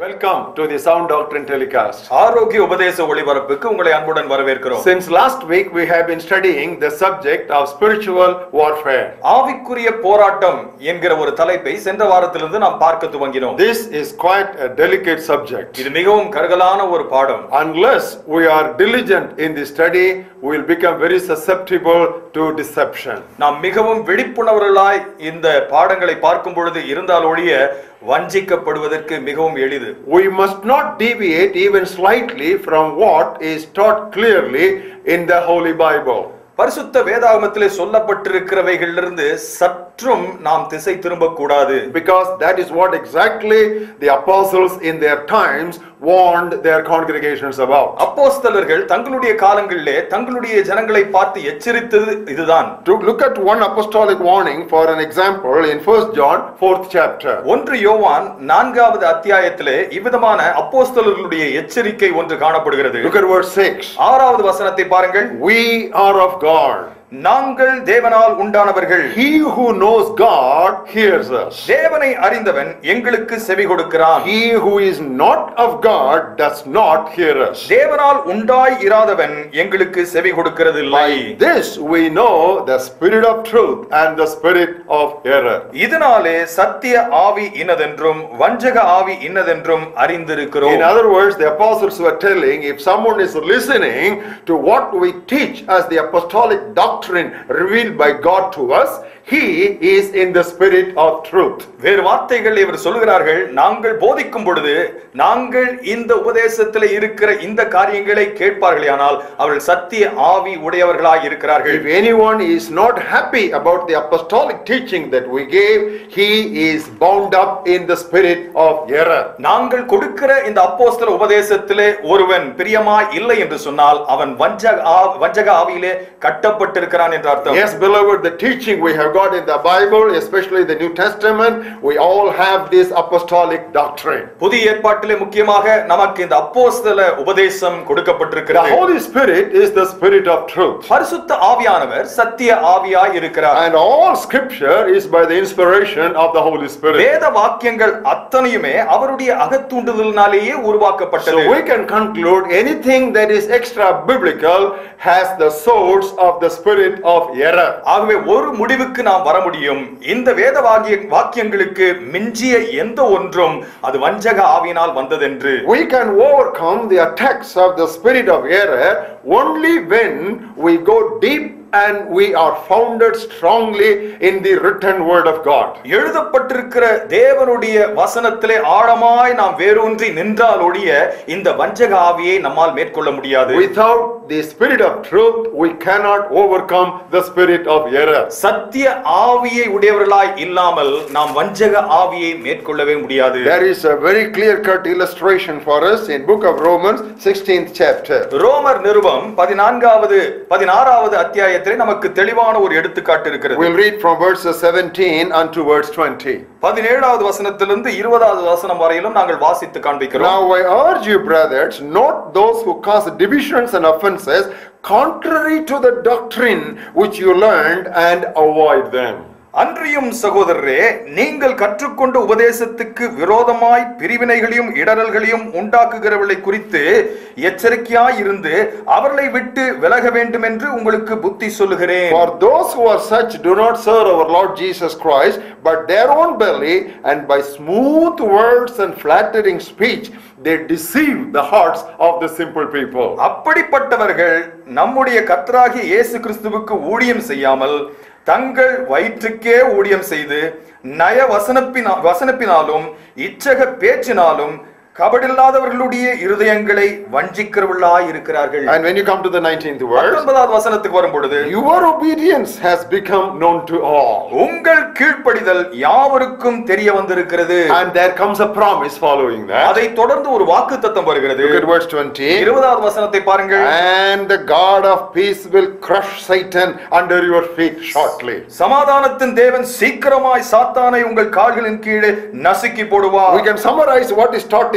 Welcome to the Sound Doctrine telecast. ஆரோக்கிய உபதேச ஒளிபரப்புக்கு உங்களை அன்புடன் வரவேற்கிறோம் Since last week, we have been studying the subject of spiritual warfare. ஆவிக்குரிய போராட்டம் என்கிற ஒரு தலைப்பை சென்ற வாரத்திலிருந்து நாம் பார்க்க துவங்கினோம் This is quite a delicate subject. இது மிகவும் கருகலான ஒரு பாடம் Unless we are diligent in the study, we will become very susceptible to deception. நாம் மிகவும் விழிப்புணர்வுகளாய் இந்த பாடங்களை பார்க்கும் பொழுது இருந்தால் ஒழிய வஞ்சிக்கப்படுவதற்கு மிகவும் எளிது We must not deviate even slightly from what is taught clearly in the Holy Bible. பரிசுத்த வேதாகமத்திலே சொல்லப்பட்டிருக்கிறவைகளிலிருந்து சற்றும் நாம் திசை திரும்பக்கூடாது Because that is what exactly the apostles in their times warned their congregations about. அப்போஸ்தலர்கள் தங்களுடைய காலங்களிலே தங்களுடைய ஜனங்களை பார்த்து எச்சரித்தது இதுதான் To look at one apostolic warning for an example in 1 John 4th chapter. ஒன்று யோவான் நான்காவது அத்தியாயத்திலே இவ்விதமான அப்போஸ்தலர்களுடைய எச்சரிக்கை ஒன்று காணப்படுகிறது Look at verse 6. ஆறாவது வசனத்தை பாருங்கள் We are of God. நாங்கள் தேவனால் உண்டானவர்கள் He who knows God hears us. தேவனை அறிந்தவன் எங்களுக்கு செவி கொடுக்கிறான் He who is not of God does not hear us. தேவனால் உண்டாய் இராதவன் எங்களுக்கு செவி கொடுக்கிறதில்லை By this we know the spirit of truth and the spirit of error. இதனாலே சத்திய ஆவி இன்னதென்றும் வஞ்சக ஆவி இன்னதென்றும் அறிந்திருக்கிறோம் In other words, the apostles were telling if someone is listening to what we teach as the apostolic doctrine revealed by God to us, he is in the spirit of truth. வேறு வார்த்தைகள் இவர் சொல்கிறார்கள் நாங்கள் போதிக்கும் பொழுது நாங்கள் இந்த உபதேசத்தில் இருக்கிற இந்த காரியங்களை கேட்பார்களே ஆனால் அவர்கள் சத்திய ஆவி உடையவர்களாய் இருக்கிறார்கள் If anyone is not happy about the apostolic teaching that we gave, he is bound up in the spirit of error. நாங்கள் கொடுக்கிற இந்த அப்போஸ்தல உபதேசத்திலே ஒருவன் பிரியமாய் இல்லை என்று சொன்னால் அவன் வஞ்சக ஆ- வஞ்சக ஆவியிலே கட்டப்பட்டிருக்கிறான் என்ற அர்த்தம் Yes, beloved, the teaching we have got in the Bible, especially the New Testament, we all have this apostolic doctrine. புதிய ஏற்பாட்டிலே முக்கியமாக நமக்கு இந்த அப்போஸ்தல உபதேசம் The கொடுக்கப்பட்டிருக்கிறது Holy Spirit is the spirit of truth. பரிசுத்த ஆவியானவர் சத்திய ஆவியாய் இருக்கிறார் And all scripture is by the inspiration of the Holy Spirit. வேத வாக்கியங்கள் அத்தனையுமே அவருடைய அகத்தூண்டுதலினாலேயே So உருவாக்கப்பட்டது we can conclude anything that is extra biblical has the source of the spirit of error. ஆகவே ஒரு முடிவுக்கு நாம் வர முடியும் இந்த வேத வாக்கிய வாக்கியங்களுக்கு மிஞ்சிய எந்த ஒன்றும் அது வஞ்சக ஆவியினால் வந்ததென்று We can overcome the attacks of the spirit of error only when we go deep and we are founded strongly in the written word of God. எழுதப்பட்டிருக்கிற தேவனுடைய வசனத்திலே ஆழமாய் நாம் வேரூன்றி நின்றால் ஒழிய இந்த வஞ்சக ஆவியை நம்மால் மேற்கொள்ள முடியாது Without the spirit of truth, we cannot overcome the spirit of error. சத்திய ஆவியை உடையவர்களாய் இல்லாமல் நாம் வஞ்சக ஆவியை மேற்கொள்ளவே முடியாது There is a very clear cut illustration for us in book of Romans 16th chapter. ரோமர் நிருபம் பதினான்காவது பதினாறாவது அத்தியாயத்திலே நமக்கு தெளிவான ஒரு எடுத்துக்காட்டு இருக்கிறது We'll read from verses 17 unto verse 20. பதினேழாவது வசனத்திலிருந்து இருபதாவது வசனம் வரையிலும் நாங்கள் வாசித்து காண்பிக்கிறோம் Now I urge you, brothers, not those who cause divisions and offenses contrary to the doctrine which you learned, and avoid them. அன்றியும் சகோதரரே நீங்கள் கற்றுக்கொண்ட உபதேசத்துக்கு விரோதமாய் பிரிவினைகளையும் இடரல்களையும் உண்டாக்குகிறவர்களை குறித்து எச்சரிக்கையாய் இருந்து அவர்களை விட்டு விலக வேண்டும் என்று உங்களுக்கு புத்தி சொல்லுகிறேன் For those who are such do not serve our Lord Jesus Christ, but their own belly, and by smooth words and flattering speech, they deceive the hearts of the simple people. அப்படிப்பட்டவர்கள் நம்முடைய கர்த்தராகிய இயேசு கிறிஸ்துவுக்கு ஊழியம் செய்யாமல் தங்கள் வயிற்றுக்கே ஊழியம் செய்து நய வசனப்பினா வசனப்பினாலும் இச்சக பேச்சினாலும் கபடில்லாதவர்களுடைய இருதயங்களை வஞ்சிக்கிறவர்களாய் இருக்கிறார்கள் And when you come to the 19th verse, பத்தொன்பதாவது வசனத்துக்கு வரும் பொழுது your obedience has become known to all. உங்கள் கீழ்ப்படிதல் யாவருக்கும் தெரிய வந்திருக்கிறது And there comes a promise following that. அதை தொடர்ந்து ஒரு வாக்கு தத்தம் வருகிறது Look at verse 20. இருபதாவது வசனத்தை பாருங்கள் And the God of peace will crush Satan under your feet shortly. சமாதானத்தின் தேவன் சீக்கிரமாய் சாத்தானை உங்கள் கால்களின் கீழே நசுக்கி போடுவார் We can summarize what is taught in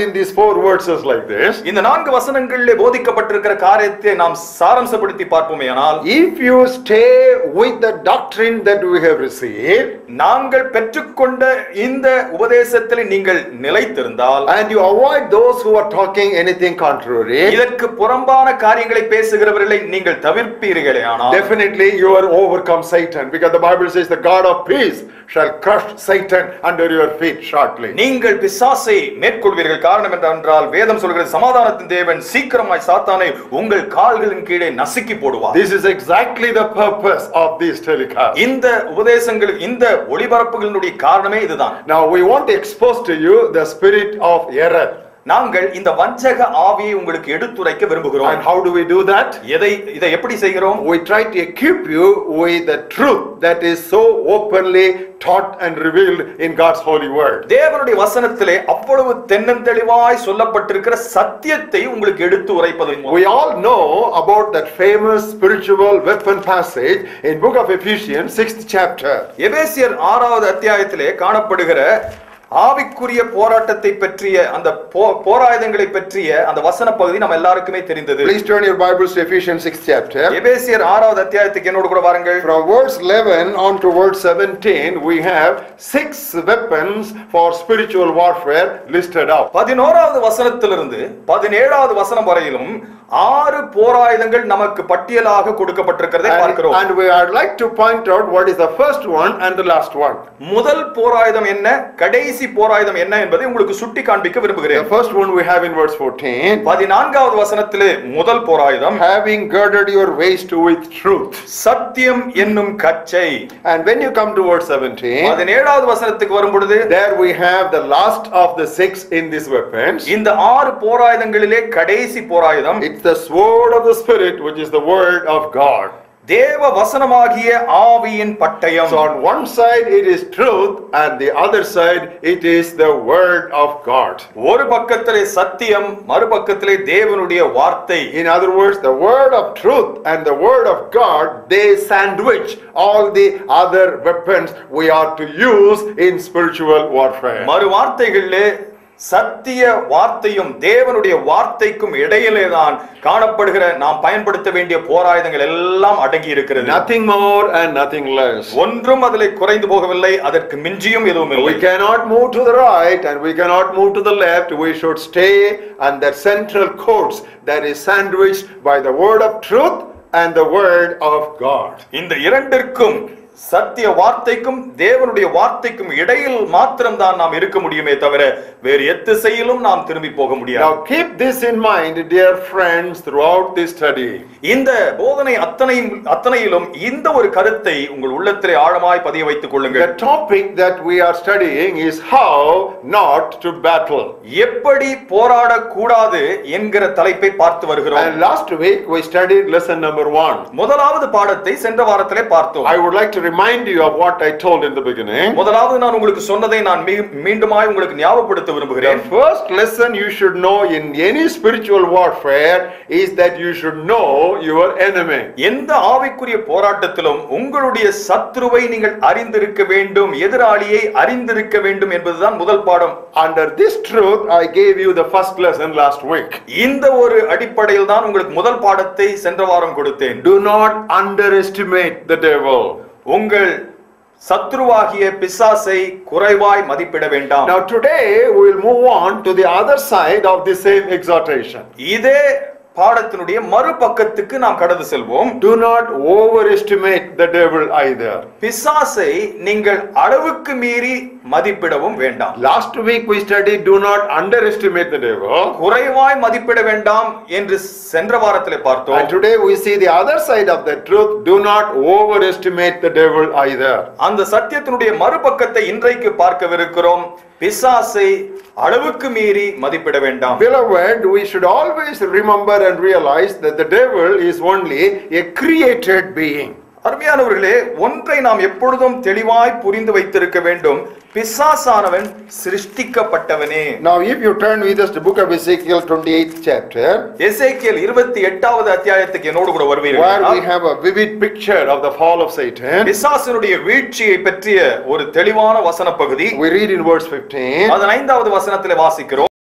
in these four verses like this. இந்த நான்கு வசனங்களிலே போதிக்கப்பட்டிருக்கிற காரியத்தை நாம் சாராம்சப்படுத்தி பார்ப்போமேயானால் If you stay with the doctrine that we have received, நாங்கள் பெற்றுக்கொண்ட இந்த உபதேசத்தில் நீங்கள் நிலைத்திருந்தால் and you avoid those who are talking anything contrary, இதற்கு புறம்பான காரியங்களை பேசுகிறவர்களை நீங்கள் தவிர்ப்பீர்களே ஆனால் definitely you are overcome Satan because the Bible says the God of peace shall crush Satan under your feet shortly. நீங்கள் பிசாசை மேற்கொள்வீர்கள் காரணம் என்றால் வேதம் சொல்கிறது சமாதானத்தின் தேவன் சீக்கிரமாய் சாத்தானை உங்கள் கால்களின் கீழே நசுக்கி போடுவார் This is exactly the purpose of this telecast. இந்த உபதேசங்கள் இந்த ஒளிபரப்புகளினுடைய காரணமே இதுதான் Now we want to expose to you the spirit of error. நாங்கள் இந்த வஞ்சக ஆவியை உங்களுக்கு எடுத்துரைக்க விரும்புகிறோம் And how do we do that? எதை இதை எப்படி செய்கிறோம் We try to equip you with the truth that is so openly taught and revealed in God's holy word. தேவனுடைய வசனத்திலே அவ்வளவு தென்னந்தெளிவாய் சொல்லப்பட்டிருக்கிற சத்தியத்தை உங்களுக்கு எடுத்து உரைப்பதன் மூலம் We all know about that famous spiritual weapon passage in book of Ephesians 6th chapter. எபேசியர் ஆறாவது அத்தியாயத்திலே காணப்படுகிற ஆவிக்குரிய போராட்டத்தை பற்றிய அந்த போ- போராயுதங்களை பற்றிய அந்த வசன பகுதி நம்ம எல்லாருக்குமே தெரிந்தது Please turn your Bibles to Ephesians 6th chapter. எபேசியர் ஆறாவது அத்தியாயத்துக்கு என்னோடு கூட வாருங்கள் From verse 11 on to verse 17, we have six weapons for spiritual warfare listed out. பதினோராவது வசனத்திலிருந்து பதினேழாவது வசனம் வரையிலும் ஆறு போராயுதங்கள் நமக்கு பட்டியலாக கொடுக்கப்பட்டிருக்கிறதை And, பார்க்கிறோம் and we would like to point out what is the first one and the last one. முதல் போராயுதம் என்ன கடைசி போராயுதம் என்ன என்பதை உங்களுக்கு சுட்டி காண்பிக்க The விரும்புகிறேன் first one we have in verse 14. பதினான்காவது வசனத்திலே முதல் போராயுதம் Having girded your waist with truth. சத்தியம் என்னும் கச்சை And when you come to verse 17, பதினேழாவது வசனத்துக்கு வரும் பொழுது there we have the last of the six in these weapons. இந்த ஆறு போராயுதங்களிலே கடைசி போராயுதம் It's the sword of the Spirit, which is the word of God. தேவ வசனமாகிய ஆவியின் பட்டயம் So on one side it is truth, and the other side it is the word of God. ஒரு பக்கத்திலே சத்தியம் மறுபக்கத்திலே தேவனுடைய வார்த்தை In other words, the word of truth and the word of God, they sandwich all the other weapons we are to use in spiritual warfare. மறு வார்த்தைகளிலே சத்திய வார்த்தையும் தேவனுடைய வார்த்தைக்கும் இடையிலே தான் காணப்படுகிற நாம் பயன்படுத்த வேண்டிய போராயுதங்கள் எல்லாம் அடங்கி இருக்கிறது Nothing more and nothing less. ஒன்றும் அதிலே குறைந்து போகவில்லை அதற்கு மிஞ்சியும் எதுவும் இல்லை We cannot move to the right and we cannot move to the left. We should stay on that central course that is sandwiched by the word of truth and the word of God. இந்த இரண்டிற்கும் சத்திய வார்த்தைக்கும் தேவனுடைய வார்த்தைக்கும் இடையில் மாத்திரம்தான் நாம் இருக்க முடியுமே தவிர வேறு எத்திசையிலும் நாம் திரும்பி போக முடியாது Now keep this in mind, dear friends, throughout this study. இந்த போதனை அத்தனையும் அத்தனையிலும் இந்த ஒரு கருத்தை உங்கள் உள்ளத்திலே ஆழமாய் பதிய வைத்துக் The கொள்ளுங்கள் topic that we are studying is how not to battle. எப்படி போராடக்கூடாது என்கிற தலைப்பை பார்த்து வருகிறோம் And last week we studied lesson number one. முதலாவது பாடத்தை சென்ற வாரத்திலே பார்த்தோம் I would like to remind you of what I told in the beginning. முதலாவது நான் உங்களுக்கு சொன்னதை நான் மீ- மீண்டுமாய் உங்களுக்கு ஞாபகப்படுத்த விரும்புகிறேன் The first lesson you should know in any spiritual warfare is that you should know your enemy. எந்த ஆவிக்குரிய போராட்டத்திலும் உங்களுடைய சத்ருவை நீங்கள் அறிந்திருக்க வேண்டும் எதிராளியை அறிந்திருக்க வேண்டும் என்பதுதான் முதல் பாடம் Under this truth, I gave you the first lesson last week. இந்த ஒரு அடிப்படையில் தான் உங்களுக்கு முதல் பாடத்தை சென்ற வாரம் கொடுத்தேன் Do not underestimate the devil. உங்கள் சத்ருவாகிய பிசாசை குறைவாய் மதிப்பிட வேண்டாம் Now, today we will move on to the other side of the same exhortation. இதே பாடத்தினுடைய மறுபக்கத்துக்கு நாம் கடந்து செல்வோம் Do not overestimate the devil either. பிசாசை நீங்கள் அளவுக்கு மீறி மதிப்பிடவும் வேண்டாம் Last week we studied do not underestimate the devil. குறைவாய் மதிப்பிட வேண்டாம் என்று சென்ற வாரத்திலே பார்த்தோம் And today we see the other side of the truth. Do not overestimate the devil either. அந்த சத்தியத்தினுடைய மறுபக்கத்தை இன்றைக்கு பார்க்கவிருக்கிறோம் பிசாசை அளவுக்கு மீறி மதிப்பிட வேண்டாம் Beloved, we should always remember and realize that the devil is only a created being. அருமையானவர்களே ஒன்றை நாம் எப்பொழுதும் தெளிவாய் புரிந்து வைத்திருக்க வேண்டும் பிசாசானவன் சிருஷ்டிக்கப்பட்டவனே Now, if you turn with us to book of Ezekiel 28th chapter, எசேக்கியேல் இருபத்தி எட்டாவது அத்தியாயத்துக்கு என்னோடு கூட where we வருவீர்கள் have a vivid picture of the fall of Satan, பிசாசனுடைய வீழ்ச்சியை பற்றிய ஒரு தெளிவான வசன பகுதி we read in verse 15, அதன் ஐந்தாவது வசனத்திலே வாசிக்கிறோம்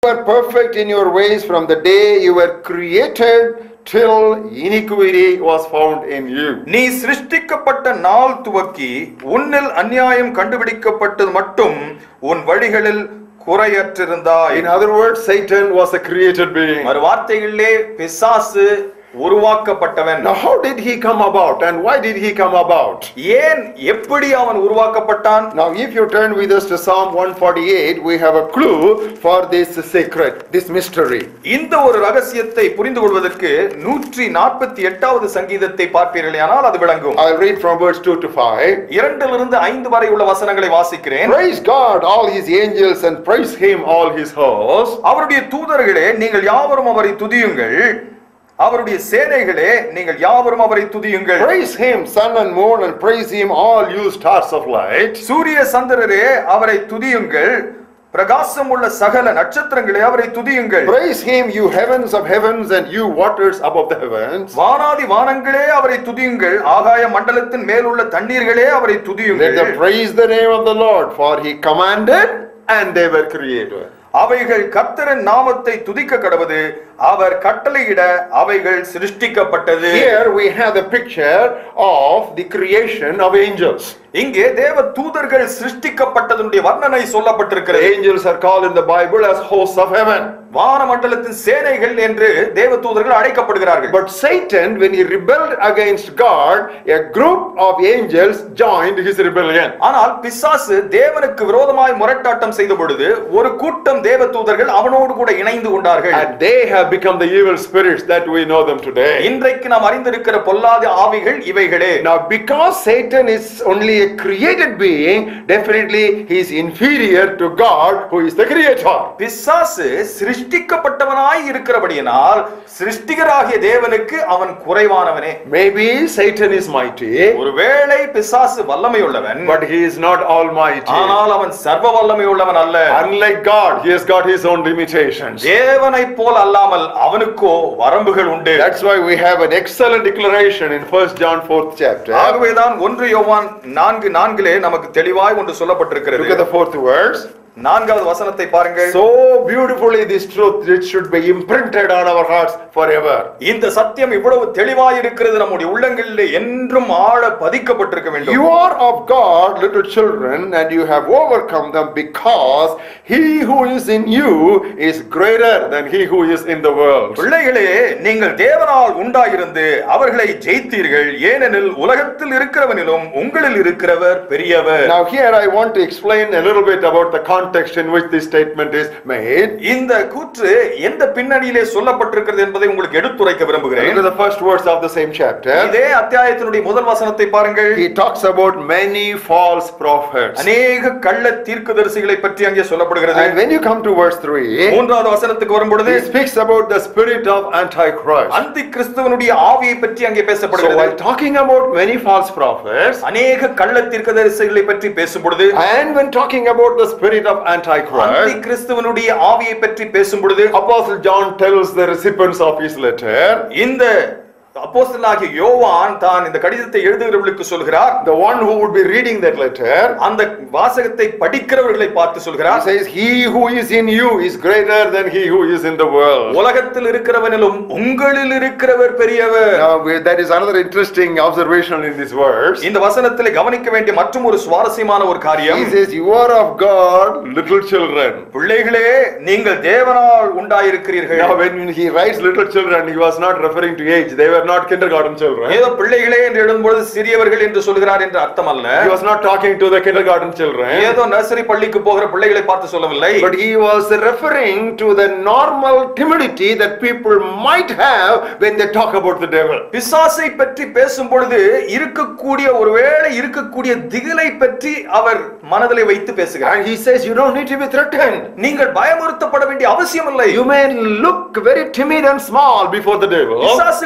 were perfect in your ways from the day you were created till iniquity was found in you. நீ சிருஷ்டிக்கப்பட்ட நாள் துவக்கி உன்னில் அநியாயம் கண்டுபிடிக்கப்பட்டது மட்டும் உன் வழிகளில் குறையற்றிருந்தாய் In other words, Satan was a created being. மறு வார்த்தைகளிலே பிசாசு உருவாக்கப்பட்டவன் Now, how did he come about and why did he come about? ஏன் எப்படி அவன் உருவாக்கப்பட்டான் Now, if you turn with us to Psalm 148, we have a clue for this secret, this mystery. இந்த ஒரு ரகசியத்தை புரிந்து கொள்வதற்கு நூற்றி நாற்பத்தி எட்டாவது சங்கீதத்தை பார்ப்பீர்களேயானால் அது விளங்கும் I'll read from verse 2 to 5. இரண்டிலிருந்து ஐந்து வரை உள்ள வசனங்களை வாசிக்கிறேன் Praise God, all his angels, and praise him, all his hosts. அவருடைய தூதர்களே நீங்கள் யாவரும் அவரை துதியுங்கள் அவருடைய சேனைகளே நீங்கள் யாவரும் அவரை துதியுங்கள் Praise him, sun and moon, and praise him, all you stars of light. சூரிய சந்திரரே அவரை துதியுங்கள் பிரகாசம் உள்ள சகல நட்சத்திரங்களே அவரை துதியுங்கள் Praise him, you heavens of heavens, and you waters above the heavens. வானாதி வானங்களே அவரை துதியுங்கள் ஆகாய மண்டலத்தின் மேலுள்ள தண்ணீர்களே அவரை Let துதியுங்கள் them praise the name of the Lord, for he commanded, and they were created. அவைகள் கர்த்தரின் நாமத்தை துதிக்க கடவது அவர் கட்டளையிட அவைகள் சிருஷ்டிக்கப்பட்டது Here we have the picture of the creation of angels. இங்கே தேவ தூதர்கள் சிருஷ்டிக்கப்பட்டதனுடைய வர்ணனை The சொல்லப்பட்டிருக்கிறது angels are called in the Bible as hosts of heaven. வானமண்டலத்தின் சேனைகள் என்று தேவ தூதர்கள் அழைக்கப்படுகிறார்கள் But Satan, when he rebelled against God, a group of angels joined his rebellion. ஆனால் பிசாசு தேவனுக்கு விரோதமாய் முரட்டாட்டம் செய்த பொழுது ஒரு கூட்டம் தேவ தூதர்கள் அவனோடு கூட இணைந்து கொண்டார்கள் And they have become the evil spirits that we know them today. இன்றைக்கு நாம் அறிந்திருக்கிற பொல்லாத ஆவிகள் இவைகளே Now, because Satan is only a created being, definitely he is inferior to God, who is the creator. பிசாசு சிருஷ்டிக்கப்பட்டவனாய் இருக்கிறபடியினால் சிருஷ்டிகராகிய தேவனுக்கு அவன் குறைவானவனே Maybe Satan is mighty, ஒருவேளை பிசாசு வல்லமையுள்ளவன் but he is not almighty. ஆனால் அவன் சர்வ வல்லமையுள்ளவன் அல்ல Unlike God, he has got his own limitations. தேவனைப் போல் அல்லாமல் அவனுக்கோ வரம்புகள் உண்டு That's why we have an excellent declaration in 1 John 4th chapter. ஆகவேதான் ஒன்று யோவான் நான்கு நான்கிலே நமக்கு தெளிவாய் ஒன்று Look at சொல்லப்பட்டிருக்கிறது the fourth verse. நான்காவது வசனத்தை பாருங்கள் So beautifully this truth it should be imprinted on our hearts forever. இந்த சத்தியம் இவ்வளவு தெளிவாய் இருக்கிறது நம்முடைய உள்ளங்களிலே என்றும் ஆழ பதிக்கப்பட்டிருக்க வேண்டும் You are of God, little children, and you have overcome them because he who is in you is greater than he who is in the world. பிள்ளைகளே நீங்கள் தேவனால் உண்டாயிருந்து அவர்களை ஜெயித்தீர்கள் ஏனெனில் உலகத்தில் இருக்கிறவனிலும் உங்களில் இருக்கிறவர் பெரியவர் Now, here I want to explain a little bit about the context in which this statement is made. இந்த கூற்று எந்த பின்னணியிலே சொல்லப்பட்டிருக்கிறது என்பதை உங்களுக்கு எடுத்துரைக்க விரும்புகிறேன் Look at the first words of the same chapter. இதே அத்தியாயத்தினுடைய முதல் வசனத்தை பாருங்கள் He talks about many false prophets. அநேக கள்ள தீர்க்கதரிசிகளை பற்றி அங்கே சொல்லப்படுகிறது And when you come to verse 3, மூன்றாவது வசனத்துக்கு வரும்பொழுது he speaks about the spirit of Antichrist. அந்தி கிறிஸ்துவனுடைய ஆவியை பற்றி அங்கே So, பேசப்படுகிறது while talking about many false prophets, அநேக கள்ள தீர்க்கதரிசிகளை பற்றி பேசும் பொழுது and when talking about the spirit of அந்தி Antichrist, கிறிஸ்துவனுடைய ஆவியை பற்றி பேசும் பொழுது Apostle John tells the recipients of his letter, இந்த அப்போஸ்தலனாகிய யோவான் தான் இந்த கடிதத்தை எழுதுகிறவர்களுக்கு சொல்கிறார் the one who would be reading that letter, அந்த வாசகத்தை படிக்கிறவர்களை பார்த்து he சொல்கிறார் says, He who is in you is greater than he who is in the world. உலகத்தில் இருக்கிறவனிலும் உங்களில் இருக்கிறவர் பெரியவர் Now, we- that is another interesting observation in this verse. இந்த வசனத்திலே கவனிக்க வேண்டிய மற்றும் ஒரு சுவாரஸ்யமான ஒரு காரியம் He says, You are of God, little children. பிள்ளைகளே நீங்கள் தேவனால் உண்டாயிருக்கிறீர்கள் Now, when he writes little children, he was not referring to age. They were not kindergarten children. ஏதோ பிள்ளைகளே என்று எழுதும்பொழுது சிறியவர்கள் என்று சொல்கிறார் என்று அர்த்தம் அல்ல He was not talking to the kindergarten children. ஏதோ நர்சரி பள்ளிக்கு போகிற பிள்ளைகளை பார்த்து சொல்லவில்லை But he was referring to the normal timidity that people might have when they talk about the devil. பிசாசை பற்றி பேசும் பொழுது இருக்கக்கூடிய ஒருவேளை இருக்கக்கூடிய திகிலை பற்றி அவர் மனதிலே வைத்து பேசுகிறார் And he says, You don't need to be threatened. நீங்கள் பயமுறுத்தப்பட வேண்டிய அவசியம் இல்லை You may look very timid and small before the devil. பிசாசுக்கு முன்பாக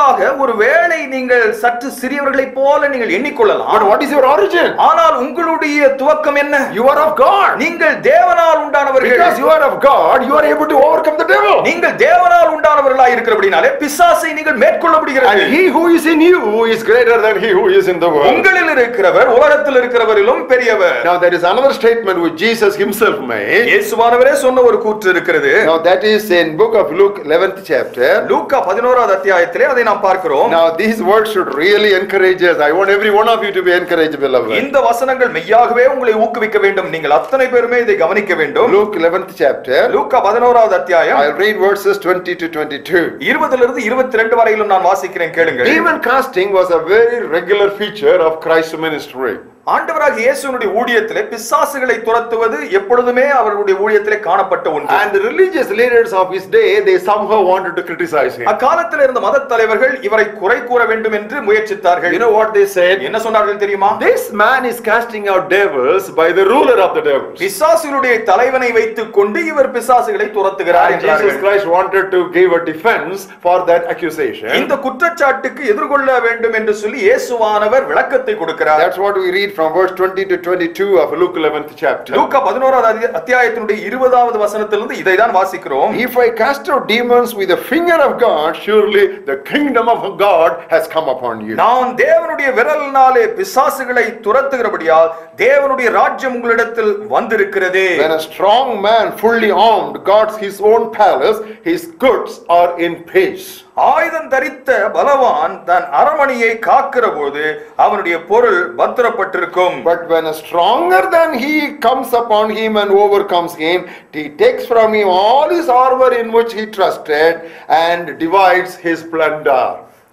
முன்பதாக ஒருவேளை நீங்கள் சற்று சிறியவர்களைப் போல நீங்கள் But எண்ணிக்கொள்ளலாம் what is your origin? ஆனால் உங்களுடைய துவக்கம் என்ன You are of God. நீங்கள் தேவனால் உண்டானவர்கள் Because you are of God, you are able to overcome the devil. நீங்கள் தேவனால் உண்டானவர்களாய் இருக்கிறபடினாலே பிசாசை நீங்கள் மேற்கொள்ள And முடிகிறது he who is in you is greater than he who is in the world. உங்களில் இருக்கிறவர் உலகத்தில் இருக்கிறவரிலும் பெரியவர் Now there is another statement which Jesus himself made. இயேசுவானவரே சொன்ன ஒரு கூற்று இருக்கிறது Now that is in book of Luke 11th chapter. லூக்கா பதினோராவது அத்தியாயத்திலே அதை நாம் பார்க்கிறோம் Now these words should really encourage us. I want every one of you to be encouraged, beloved. இந்த வசனங்கள் மெய்யாகவே உங்களை ஊக்குவிக்க வேண்டும் நீங்கள் அத்தனை பேருமே இதை கவனிக்க வேண்டும் Luke 11th chapter. லூக்கா பதினோராவது அத்தியாயம் I'll read verses 20 to 22. இருபதிலிருந்து இருபத்தி ரெண்டு வரையிலும் நான் வாசிக்கிறேன் கேளுங்கள் Demon casting was a very regular feature of Christ's ministry. ஆண்டவராக இயேசுனுடைய ஊழியத்திலே பிசாசுகளை துரத்துவது எப்பொழுதுமே அவர்களுடைய ஊழியத்திலே காணப்பட்ட ஒன்று And the religious leaders of his day, they somehow wanted to criticize him. அக்காலத்தில் இருந்த மத தலைவர்கள் இவரை குறை கூற வேண்டும் என்று முயற்சித்தார்கள் You know what they said? என்ன சொன்னார்கள் தெரியுமா This man is casting out devils by the ruler of the devils. பிசாசுகளுடைய தலைவனை வைத்துக் கொண்டு இவர் பிசாசுகளை துரத்துகிறார் And Jesus என்றார்கள். Christ wanted to give a defense for that accusation. இந்த குற்றச்சாட்டுக்கு எதிர்கொள்ள வேண்டும் என்று சொல்லி இயேசுவானவர் விளக்கத்தை கொடுக்கிறார் That's what we read from verse 20 to 22 of Luke 11th chapter. லூக்கா பதினோராவது அதி- அத்தியாயத்தினுடைய இருபதாவது வசனத்திலிருந்து இதை தான் வாசிக்கிறோம் If I cast out demons with the finger of God, surely the kingdom of God has come upon you. நான் தேவனுடைய விரலினாலே பிசாசுகளை துரத்துகிறபடியால் தேவனுடைய ராஜ்யம் உங்களிடத்தில் வந்திருக்கிறதே When a strong man, fully armed, guards his own palace, his goods are in peace. ஆயுதம் தரித்த பலவான் தன் அரமணியை காக்கிற போது அவனுடைய பொருள் பத்திரப்பட்டிருக்கும் But when a stronger than he comes upon him and overcomes him, he takes from him all his armor in which he trusted and divides his plunder.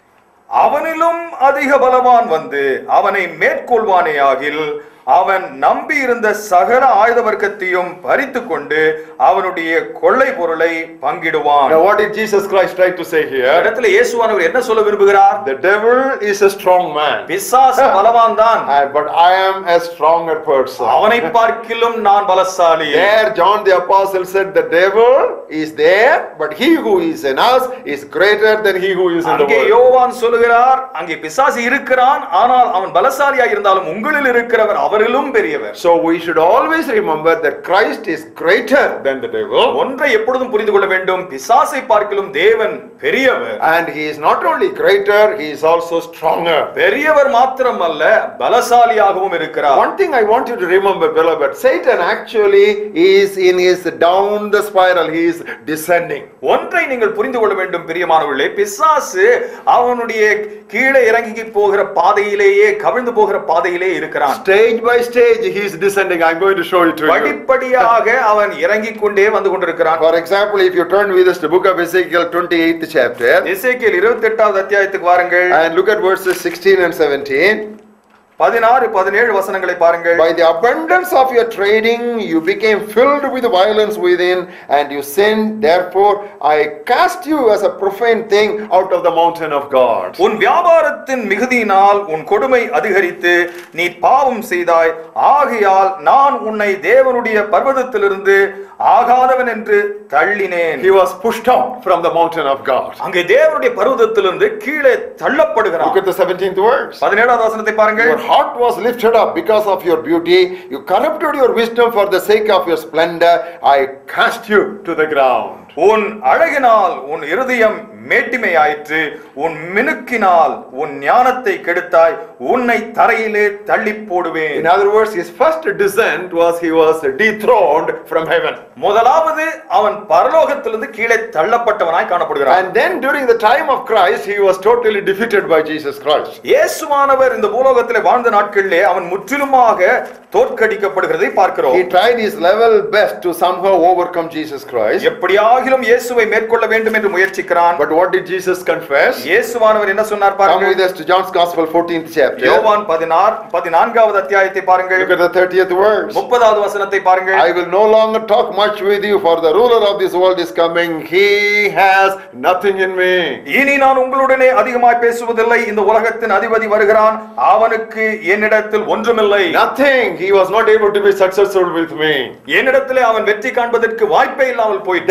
அவனிலும் அதிக பலவான் வந்து அவனை மேற்கொள்வானே ஆகில் அவன் நம்பி இருந்த சகல ஆயுத வர்க்கத்தையும் பறித்து கொண்டு அவனுடைய கொள்ளை பொருளை பங்கிடுவான் Now, what did Jesus Christ try to say இந்த here? இடத்துல இயேசுவானவர் என்ன சொல்ல விரும்புகிறார் The devil is a strong man, பிசாசு பலவான் தான் uh, but I am a stronger person. அவனை பார்க்கிலும் நான் பலசாலி There, John the Apostle said, The devil is there, but he who is in us is greater than he who is in the அங்கே world. யோவான் சொல்லுகிறார் அங்கே பிசாசு இருக்கிறான் ஆனால் அவன் பலசாலியா இருந்தாலும் உங்களில் இருக்கிறவர் அவரிலும் பெரியவர் So, we should always remember that Christ is greater than the devil. ஒன்றை எப்பொழுதும் புரிந்து கொள்ள வேண்டும் பிசாசை பார்க்கிலும் தேவன் பெரியவர் And he is not only greater, he is also stronger. பெரியவர் மாத்திரம் அல்ல பலசாலியாகவும் இருக்கிறார் One thing I want you to remember, beloved, Satan actually is in his down the spiral, he is descending. ஒன்றை நீங்கள் புரிந்து கொள்ள வேண்டும் பிரியமானவர்களே பிசாசு அவனுடைய கீழே இறங்கி போகிற பாதையிலேயே கவிழ்ந்து போகிற பாதையிலே இருக்கிறான் Stage by stage, he is descending. I'm going to show it to you. படிப்படியாக அவன் இறங்கிக் கொண்டே வந்து கொண்டிருக்கிறான் For example, if you turn with us to book of Ezekiel 28th chapter எசேக்கியேல் இருபத்தி எட்டாவது அத்தியாயத்துக்கு வாருங்கள் and look at verses 16 and 17. பதினாறு பதினேழு வசனங்களை பாருங்கள் By the abundance of your trading, you became filled with violence within, and you sinned. Therefore, I cast you as a profane thing out of the mountain of God. உன் வியாபாரத்தின் மிகுதியினால் உன் கொடுமை அதிகரித்து நீ பாவம் செய்தாய் ஆகையால் நான் உன்னை தேவனுடைய பர்வதத்திலிருந்து ஆகாதவன் என்று தள்ளினேன் He was pushed out from the mountain of God. அங்கே தேவனுடைய பர்வதத்திலிருந்து கீழே Look தள்ளப்படுகிறான் at the 17th verse. பதினேழாவது வசனத்தை பாருங்கள் Your heart was lifted up because of your beauty. You corrupted your wisdom for the sake of your splendor. I cast you to the ground. உன் அழகினால் உன் இருதயம் மேட்டிமையாயிற்று உன் மினுக்கினால் உன் ஞானத்தை கெடுத்தாய் உன்னை தரையிலே தள்ளி போடுவேன் In other words, his first descent was he was dethroned from heaven. முதலாவது அவன் பரலோகத்திலிருந்து கீழே தள்ளப்பட்டவனாய் காணப்படுகிறான் And then during the time of Christ, he was totally defeated by Jesus Christ. இயேசுவானவர் இந்த பூலோகத்திலே வாழ்ந்த நாட்களிலே அவன் முற்றிலுமாக தோற்கடிக்கப்படுகிறதை பார்க்கிறோம் He tried his level best to somehow overcome Jesus Christ. எப்படியாகிலும் இயேசுவை மேற்கொள்ள வேண்டும் என்று முயற்சிக்கிறான் But what did Jesus confess? இயேசுவானவர் என்ன சொன்னார் Come பாருங்கள் with us to John's Gospel, 14th chapter. யோவான் பதினாறு பதினான்காவது அத்தியாயத்தை பாருங்கள் Look at the 30th verse. முப்பதாவது வசனத்தை பாருங்கள் I will no longer talk much with you, for the ruler of this world is coming. He has nothing in me. இனி நான் உங்களுடனே அதிகமாய் பேசுவதில்லை இந்த உலகத்தின் அதிபதி வருகிறான் அவனுக்கு என்னிடத்தில் ஒன்றுமில்லை Nothing. He was not able to be successful with me. என்னிடத்திலே அவன் வெற்றி காண்பதற்கு வாய்ப்பே இல்லாமல் போயிட்டு Then Jesus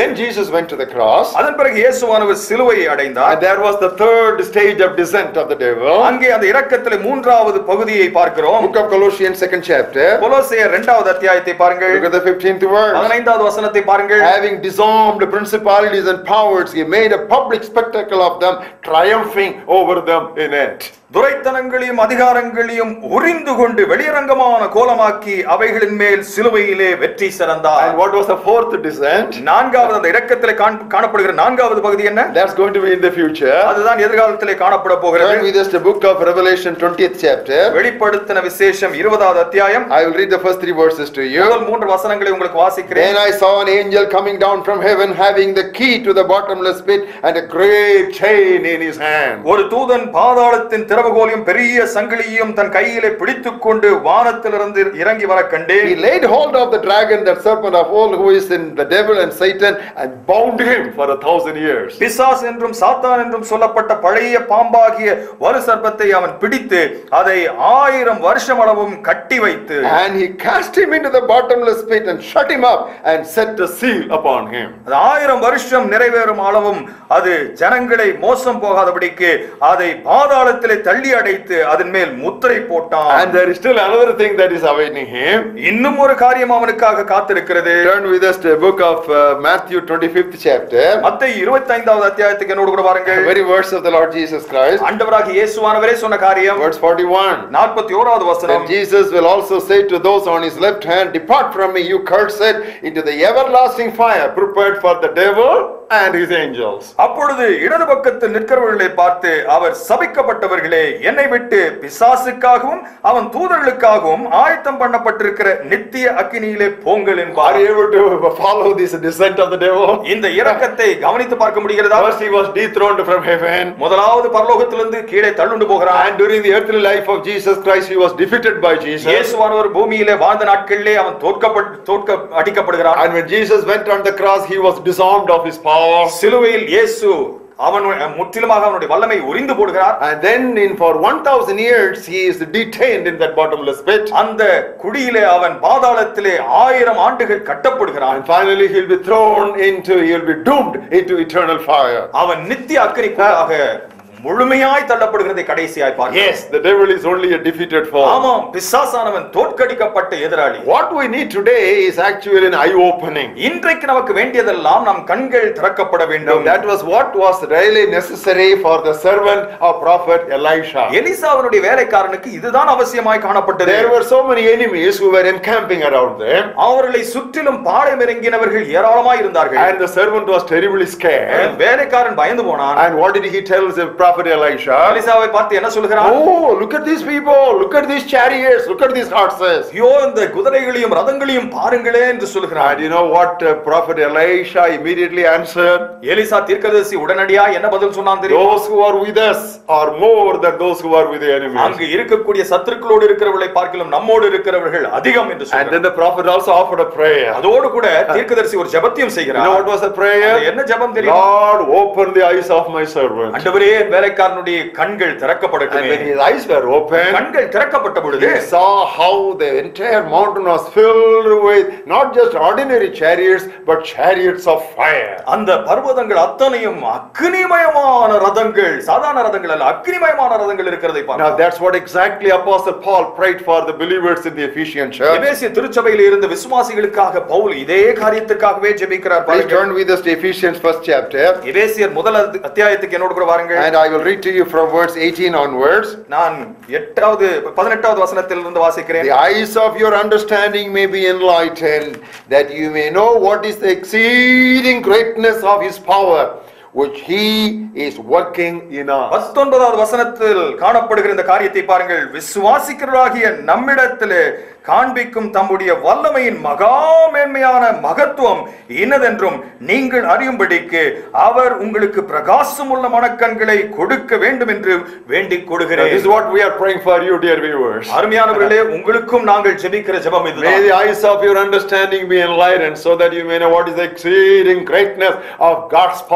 Jesus went to the cross, அதன் பிறகு இயேசுவானவர் சிலுவையை அடைந்தார் and there was the third stage of descent of the devil. அங்கே அந்த இரக்கத்திலே மூன்றாவது பகுதியை பார்க்கிறோம் Book of Colossians, second chapter. கொலோசையர் இரண்டாவது அத்தியாயத்தை பாருங்கள் Look at the 15th verse. பதினைந்தாவது வசனத்தை பாருங்கள் Having disarmed the principalities and powers, he made a public spectacle of them, triumphing over them in it. துரைத்தனங்களையும் அதிகாரங்களையும் உரிந்து கொண்டு வெளியரங்கமான கோலமாக்கி அவைகளின் மேல் சிலுவையிலே வெற்றி சிறந்தார் And what was the fourth descent? நான்காவது அந்த இரக்கத்திலே காண்- காணப்படுகிற நான்காவது பகுதி என்ன That's going to be in the future. அதுதான் எதிர்காலத்திலே காணப்பட போகிறது Turn with us to book of Revelation 20th chapter. வெளிப்படுத்தின விசேஷம் இருபதாவது அத்தியாயம் I will read the first three verses to you. முதல் மூன்று வசனங்களை உங்களுக்கு வாசிக்கிறேன் Then I saw an angel coming down from heaven having the key to the bottomless pit and a great chain in his hand. ஒரு தூதன் பாதாளத்தின் திறவுகோலையும் பெரிய சங்கிலியையும் தன் கையிலே பிடித்துக் கொண்டு வானத்திலிருந்து இறங்கி வர He கண்டேன் laid hold of the dragon, that serpent of old, who is in the devil and Satan, and bound him for a thousand years. பிசாஸ் என்றும் சாத்தான் என்றும் சொல்லப்பட்ட பழைய பாம்பாகிய வலு சர்ப்பத்தை அவன் பிடித்து அதை ஆயிரம் வருஷம் அளவும் கட்டி வைத்து And he cast him into the bottomless pit and shut him up and set a seal upon him. அது ஆயிரம் வருஷம் நிறைவேறும் அளவும் அது ஜனங்களை மோசம் போகாதபடிக்கு அதை பாதாளத்திலே தள்ளி அடைத்து அதன் மேல் முத்திரை போட்டான் And there is still another thing that is awaiting him. இன்னும் ஒரு காரியம் அவனுக்காக காத்திருக்கிறது Turn with us to the book of uh, Matthew 25th chapter, மத்தேயு இருபத்தி ஐந்தாவது அத்தியாயத்துக்கு என்னோடு கூட the பாருங்கள் very verse of the Lord Jesus Christ, ஆண்டவராகிய இயேசுவானவரே சொன்ன காரியம் verse 41. நாற்பத்தி ஓராவது வசனம் Then Jesus will also say to those on his left hand, Depart from me, you cursed, into the everlasting fire prepared for the devil and his angels. அப்பொழுது இடது பக்கத்தில் நிற்கிறவர்களை பார்த்து அவர் சபிக்கப்பட்டவர்களே என்னை விட்டு பிசாசுக்காகவும் அவன் தூதர்களுக்காகவும் ஆயத்தம் பண்ணப்பட்டிருக்கிற நித்திய அக்கினியிலே போங்கள் Are என்பார் you able to follow this descent of the devil? இந்த இரக்கத்தை கவனித்து பார்க்க முடிகிறதா First, he was dethroned from heaven. முதலாவது பரலோகத்திலிருந்து கீழே தள்ளுண்டு போகிறான் And during the earthly life of Jesus Christ, he was defeated by Jesus. இயேசுவானவர் பூமியிலே வாழ்ந்த நாட்களிலே அவன் தோற்கப்பட்டு தோற்க அடிக்கப்படுகிறான் And when Jesus went on the cross, he was disarmed of his power. சிலுவையில் இயேசு அவன் முற்றிலுமாக அவனுடைய வல்லமை உரிந்து போடுகிறார் And then, in for 1,000 years, he is detained in that bottomless pit. அந்த குடியிலே அவன் பாதாளத்திலே ஆயிரம் ஆண்டுகள் கட்டப்படுகிறான் And finally, he'll be thrown into, he'll be doomed into eternal fire. அவன் நித்திய அக்கினிக்குள்ளாக முழுமையாய் தள்ளப்படுகிறதை கடைசியாய் பார்க்கிறோம் Yes, the devil is only a defeated foe. ஆமாம் பிசாசானவன் தோற்கடிக்கப்பட்ட எதிராளி What we need today is actually an eye opening. இன்றைக்கு நமக்கு வேண்டியதெல்லாம் நம் கண்கள் திறக்கப்பட வேண்டும் That was what was really necessary for the servant of prophet Elisha. எலிசாவினுடைய வேலைக்காரனுக்கு இதுதான் அவசியமாய் காணப்பட்டது There were so many enemies who were encamping around them, அவர்களை சுற்றிலும் பாளையம் இறங்கினவர்கள் ஏராளமாய் இருந்தார்கள் and the servant was terribly scared. வேலைக்காரன் பயந்து போனான் And what did he tell the prophet Elisha? எலிசாவை பார்த்து என்ன சொல்கிறான் Oh, look at these people, look at these chariots, look at these horses. ஐயோ இந்த குதிரைகளையும் ரதங்களையும் பாருங்களே என்று சொல்கிறான் And you know what uh, prophet Elisha immediately answered? Elisha தீர்க்கதரிசி உடனடியா என்ன பதில் சொன்னான் தெரியும் Those who are with us are more than those who are with the enemies. அங்கு இருக்கக்கூடிய சத்துருக்களோடு இருக்கிறவர்களை பார்க்கலாம் நம்மோடு இருக்கிறவர்கள் அதிகம் என்று And then சொல்கிறார் the prophet also offered a prayer. அதோடு கூட தீர்க்கதரிசி ஒரு ஜெபத்தையும் You know what செய்கிறார் was the prayer? அது என்ன ஜெபம் தெரியும் Lord, open the eyes of my servant. ஆண்டவரே என் வேலைக்காரனுடைய கண்கள் And திறக்கப்படட்டுமே when his eyes were open, கண்கள் திறக்கப்பட்ட பொழுது he saw how the entire mountain was filled with not just ordinary chariots, but chariots of fire. அந்த பர்வதங்கள் அத்தனையும் அக்னிமயமான ரதங்கள் சாதாரண ரதங்கள் அல்ல அக்னிமயமான ரதங்கள் இருக்கிறதை Now பார்க்கிறோம் that's what exactly Apostle Paul prayed for the believers in the Ephesian church. எபேசிய திருச்சபையில் இருந்த விசுவாசிகளுக்காக பவுல் இதே காரியத்துக்காகவே ஜெபிக்கிறார் Please பாருங்கள். turn with us to Ephesians first chapter. எபேசியர் முதல் அத்தி- அத்தியாயத்துக்கு என்னோடு கூட வாருங்கள் And I will read to you from verse 18 onwards. நான் எட்டாவது பதினெட்டாவது வசனத்திலிருந்து வாசிக்கிறேன் The eyes of your understanding may be enlightened, that you may know what is the exceeding greatness of his power, which he is working in us. பத்தொன்பதாவது வசனத்தில் காணப்படுகிற இந்த காரியத்தை பாருங்கள் விசுவாசிக்கிறவராகிய நம்மிடத்திலே காண்பிக்கும் தம்முடைய வல்லமையின் மகா மேன்மையான மகத்துவம் இன்னதென்றும் நீங்கள் அறியும்படிக்கு அவர் உங்களுக்கு பிரகாசமுள்ள மனக்கண்களை கொடுக்க வேண்டும் என்று வேண்டிக் Now, கொடுகிறேன் this is what we are praying for you, dear viewers. அருமையானவர்களே உங்களுக்கும் நாங்கள் ஜெபிக்கிற ஜெபம் May இதுதான் the eyes of your understanding be enlightened so that you may know what is the exceeding greatness of God's power that is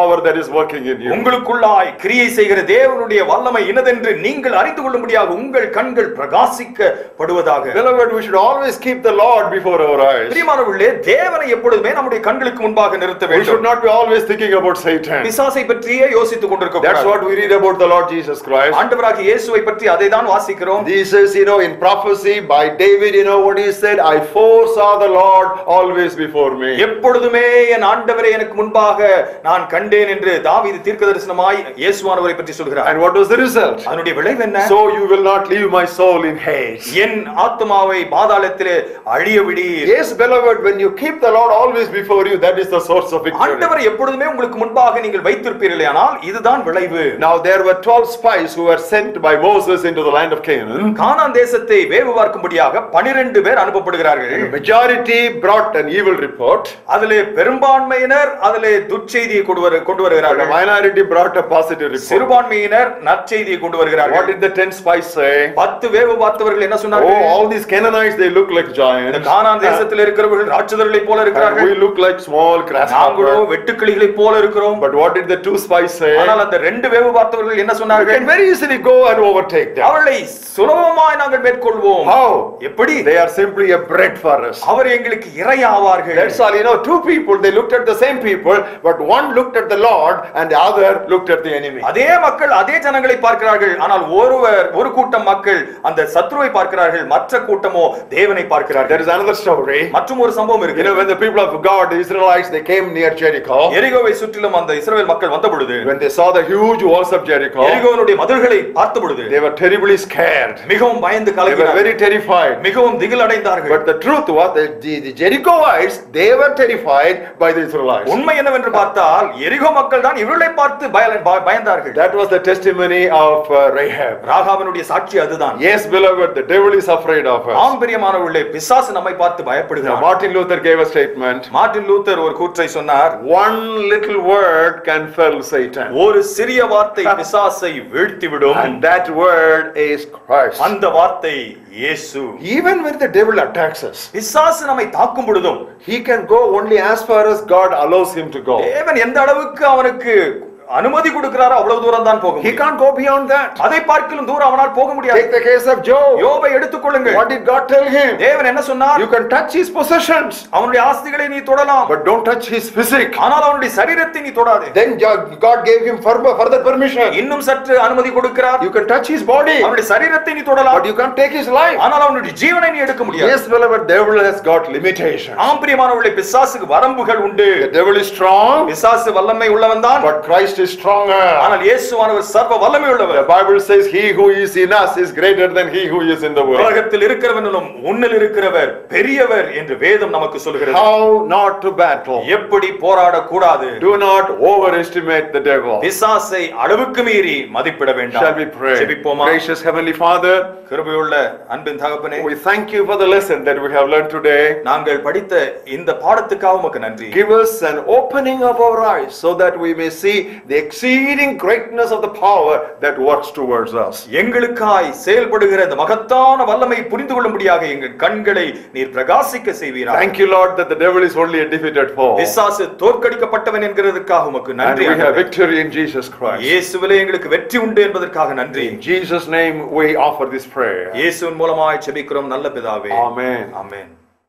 is working in you. உங்களுக்குள்ளாய் கிரியை செய்கிற தேவனுடைய வல்லமை இன்னதென்று நீங்கள் அறிந்து கொள்ளும்படியாக உங்கள் கண்கள் பிரகாசிக்கப்படுவதாக Beloved, we should always keep the Lord before our eyes. பிரியமானவர்களே தேவனை எப்பொழுதுமே நம்முடைய கண்களுக்கு முன்பாக நிறுத்த We should வேண்டும் not be always thinking about Satan. பிசாசை பற்றியே யோசித்துக் கொண்டிருக்க That's கூடாது. what we read about the Lord Jesus Christ. ஆண்டவராகிய இயேசுவை பற்றி அதை தான் வாசிக்கிறோம் Jesus, you know, in prophecy by David, you know what he said? I foresaw the Lord always before me. எப்பொழுதுமே என் ஆண்டவரே எனக்கு முன்பாக நான் கண்டேன் என்று தாவீது தீர்க்கதரிசனமாய் இயேசுவானவரை பற்றி சொல்கிறார் And what was the result? அதனுடைய விளைவு என்ன So you will not leave my soul in hate. என் ஆத்துமாவை பாதாளத்திலே அழிய விடீர் Yes, beloved, when you keep the Lord always before you, that is the source of victory. ஆண்டவரை எப்பொழுதுமே உங்களுக்கு முன்பாக நீங்கள் வைத்திருப்பீர்களே ஆனால் இதுதான் விளைவு Now there were 12 spies who were sent by Moses into the land of Canaan. கானான் தேசத்தை வேவு பார்க்கும்படியாக பனிரெண்டு பேர் அனுப்பப்படுகிறார்கள் The majority brought an evil report, அதிலே பெரும்பான்மையினர் அதிலே துர்ச்செய்தியை கொண்டு வரு- கொண்டு and the வருகிறார்கள் minority brought a positive report. சிறுபான்மையினர் நற்செய்தியை கொண்டு What வருகிறார்கள் did the 10 spies say? பத்து வேவு பார்த்தவர்கள் என்ன Oh, சொன்னார்கள் all these Canaanites, they look like இந்த giants. கானான் தேசத்தில் இருக்கிறவர்கள் ராட்சதர்களை போல And இருக்கிறார்கள் we look like small நாங்களோ grasshoppers. வெட்டுக்கிளிகளை போல இருக்கிறோம் But what did the two spies say? ஆனால் அந்த ரெண்டு வேவு பார்த்தவர்கள் என்ன We சொன்னார்கள் can very easily go and overtake them. அவர்களை சுலபமாய் நாங்கள் மேற்கொள்வோம் How? எப்படி They are simply a bread for us. அவர் எங்களுக்கு இரையாவார்கள் That's all. You know, two people, they looked at the same people, but one looked at the Lord and the other looked at the enemy. அதே மக்கள் அதே ஜனங்களை பார்க்கிறார்கள் ஆனால் ஒருவர் ஒரு கூட்டம் மக்கள் அந்த சத்ருவை பார்க்கிறார்கள் மற்ற கூட்டமோ தேவனை There பார்க்கிறார்கள் is another story. மற்றும் ஒரு சம்பவம் You know, இருக்கு when the people of God, the Israelites, they came near Jericho, எரிகோவை சுற்றிலும் அந்த இஸ்ரவேல் மக்கள் வந்த பொழுது when they saw the huge walls of Jericho, எரிகோவனுடைய மதில்களை பார்த்த பொழுது they were terribly scared. மிகவும் பயந்து They were கலங்கினார்கள் very terrified. மிகவும் திகில் அடைந்தார்கள் But the truth was that the, the Jerichoites, they were terrified by the Israelites. உண்மை என்னவென்று பார்த்தால் எரிகோ மக்கள் தான் இவர்களை பார்த்து பய- பய- பயந்தார்கள் That was the testimony of uh, Rahab. ராகாவினுடைய சாட்சி அதுதான் Yes, beloved, the devil is afraid of us. ஆம் பிரியமானவர்களே பிசாசு நம்மை பார்த்து Now, பயப்படுகிறார் Martin Luther gave a statement. Martin Luther ஒரு கூற்றை சொன்னார் One little word can fell Satan. ஒரு சிறிய வார்த்தை பிசாசை வீழ்த்திவிடும் And that word is Christ. அந்த வார்த்தை இயேசு Even when the devil attacks us, பிசாசு நம்மை தாக்கும் பொழுதும் he can go only as far as God allows him to go. தேவன் எந்த அளவுக்கு அவனுக்கு அனுமதி கொடுக்கிறாரோ அவ்வளவு தூரம் தான் போக He முடியும். can't go beyond that. அதை பார்க்கலும் தூரம் அவனால் போக முடியாது Take the case of Job. யோபை எடுத்துக்கொள்ளுங்கள் What did God tell him? தேவன் என்ன சொன்னார் You can touch his possessions, அவனுடைய ஆஸ்திகளை நீ தொடலாம் but don't touch his physique. ஆனால் அவனுடைய சரீரத்தை நீ தொடாதே Then Jo- God gave him further further permission. இன்னும் சற்று அனுமதி கொடுக்கிறார் You can touch his body, அவனுடைய சரீரத்தை நீ தொடலாம் but you can't take his life. ஆனால் அவனுடைய ஜீவனை நீ எடுக்க முடியாது Yes, beloved, devil has got limitations. ஆம்பிரியமானவர்களை பிசாசுக்கு வரம்புகள் உண்டு The devil is strong, பிசாசு வல்லமை உள்ளவன் தான் but Christ is stronger. ஆனால் இயேசுவானவர் சர்வ வல்லமை The உள்ளவர் Bible says, He who is in us is greater than he who is in the world. உலகத்தில் இருக்கிறவனும் உன்னில் இருக்கிறவர் பெரியவர் என்று வேதம் நமக்கு சொல்கிறது How not to battle? எப்படி போராடக்கூடாது Do not overestimate the devil. பிசாசை அளவுக்கு மீறி மதிப்பிட வேண்டாம் Shall we pray? ஜெபிப்போமா Gracious Heavenly Father, கிருபையுள்ள அன்பின் தகப்பனே we thank you for the lesson that we have learned today. நாங்கள் படித்த இந்த பாடத்துக்காக உமக்கு நன்றி Give us an opening of our eyes so that we may see the exceeding greatness of the power that works towards us. எங்களுக்காய் செயல்படுகிற இந்த மகத்தான வல்லமை புரிந்து கொள்ளும்படியாக எங்கள் கண்களை நீர் பிரகாசிக்க செய்வீராக Thank you, Lord, that the devil is only a defeated foe. பிசாசு தோற்கடிக்கப்பட்டவன் என்கிறதற்காக உமக்கு And நன்றி we have ஆண்டவரே. victory in Jesus Christ. இயேசுவிலே எங்களுக்கு வெற்றி உண்டு என்பதற்காக நன்றி In Jesus' name we offer this prayer. இயேசுவின் மூலமாய் ஜெபிக்கிறோம் நல்ல பிதாவே Amen. ஆமென்